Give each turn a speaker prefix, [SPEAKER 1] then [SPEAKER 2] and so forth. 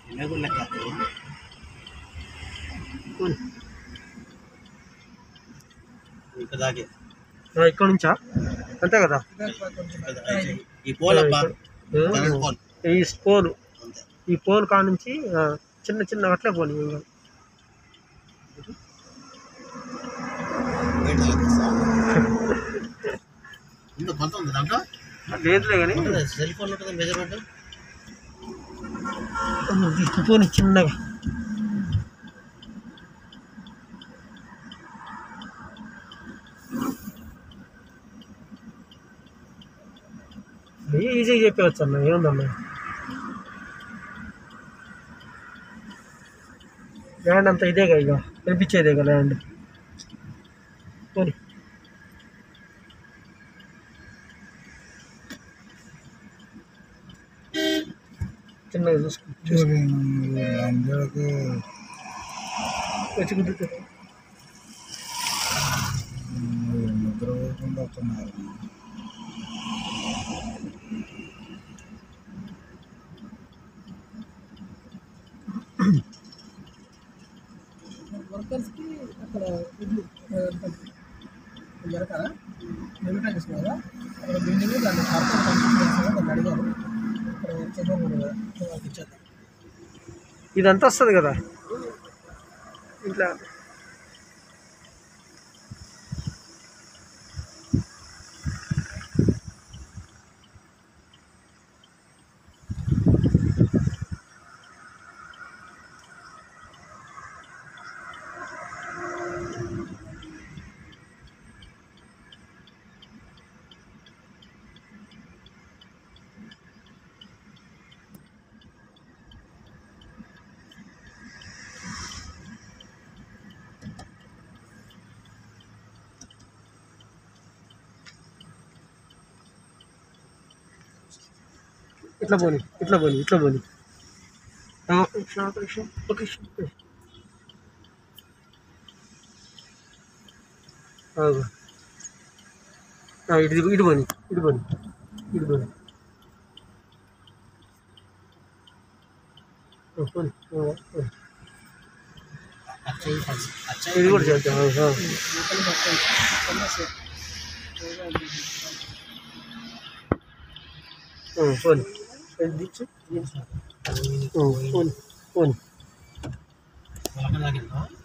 [SPEAKER 1] చిన్నగుండ కథ
[SPEAKER 2] పోనీ.
[SPEAKER 1] ఇంకా దాకే
[SPEAKER 2] ఆ, ఇక్కడ నుంచా అంతే కదా
[SPEAKER 1] ఈ పోలప్ప
[SPEAKER 2] ఆ,
[SPEAKER 1] కరెంట్ పోల్
[SPEAKER 2] ఈ పోల్
[SPEAKER 1] అంతే
[SPEAKER 2] ఈ పోల్ కాడ నుంచి ఆ, చిన్న చిన్న అట్లే పోనీ ఇంకా.
[SPEAKER 1] బయట లాగేస్తా. ఇంకా కొంత ఉంది దాంట్లో
[SPEAKER 2] లేదులే కానీ
[SPEAKER 1] ఉంటుంది సెల్ ఫోన్ ఉంటుంది మెజర్మెంట్
[SPEAKER 2] పోనీ చిన్నగా ఈజీగా చెప్పవచ్చు అన్న ఏముందన్న ల్యాండ్ అంతా ఇదేగా ఇక కనిపించేదేగా ల్యాండ్ పోనీ చిన్నగా చూసుకో
[SPEAKER 3] అందరికి
[SPEAKER 2] వచ్చి కుదురుతుంది
[SPEAKER 3] నిద్రపోకుండా వస్తున్నారు
[SPEAKER 4] వర్కర్స్కి అక్కడ ఇల్లు జరగాల నిమిటం చేసుకోవాలా అక్కడ బిల్డింగ్ దాన్ని కార్పొరేట్ కన్స్ట్రక్షన్ చేస్తారా దాన్ని అడిగారు అక్కడ చేద్దాం వాళ్ళకి ఇచ్చేద్దాం
[SPEAKER 2] ఇదంతా వస్తుంది కదా ఇట్లా ఇట్లా పోని ఇట్లా పోని ఇట్లా పోని ఆ, ఒక నిమిషం, ఒక నిమిషం, ఒక నిమిషం, ఒక నిమిషం. ఆగు. ఆ, ఇటు ఇటు పోని ఇటు పోని ఇటు పోని ఆ, పోని ఆ, ఆ.
[SPEAKER 1] అచ్చయి అచ్చయి
[SPEAKER 2] ఇది కూడా చేద్దాం ఆ, ఆ.
[SPEAKER 4] లోపల మొత్తం సమస్య
[SPEAKER 2] ఆ, పోని ఇది దించు దించు. ఆ, పోని పోని
[SPEAKER 1] పొలం లాగిందా